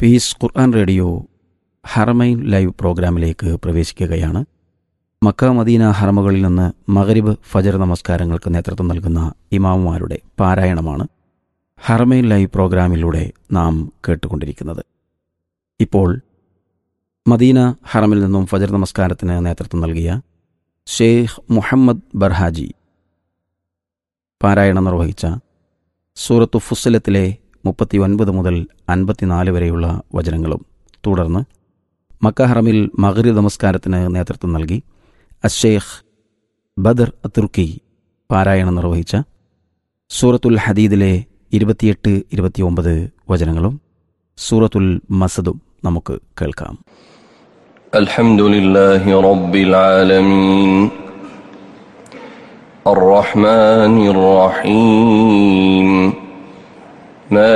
piece Quran radio Haramain live പ്രോഗ്രാമിലേക്ക് പ്രവേശിക്കുകയാണ് Mecca Medina ഹറമകളിൽ നിന്ന് മഗരിബ് ഫജർ നമസ്കാരങ്ങൾക്ക് നേതൃത്വം നൽകുന്ന ഇമാമുമാരുടെ പാരായണമാണ് ഹറമൈൻ ലൈവ് പ്രോഗ്രാമിലൂടെ നാം കേട്ടുകൊണ്ടിരിക്കുന്നത് ഇപ്പോൾ മദീന ഹറമിൽ നിന്നും ഫജർ നമസ്കാരത്തിന് നേതൃത്വം നൽകിയ ഷെയ്ഖ് മുഹമ്മദ് ബർഹാജി പാരായണം നിർവഹിച്ച സൂറത്തു ഫുസ്സലത്തിലെ മുപ്പത്തി ഒൻപത് മുതൽ അൻപത്തിനാല് വരെയുള്ള വചനങ്ങളും തുടർന്ന് മക്ക ഹറമിൽ മകരി നമസ്കാരത്തിന് നേതൃത്വം നൽകി അഷേഖ് ബദർ തുർക്കി പാരായണം നിർവഹിച്ച സൂറത്തുൽ ഹദീദിലെ ഇരുപത്തിയെട്ട് ഇരുപത്തിയൊമ്പത് വചനങ്ങളും സൂറത്തുൽ മസദും നമുക്ക് കേൾക്കാം الحمد لله رب العالمين الرحمن الرحيم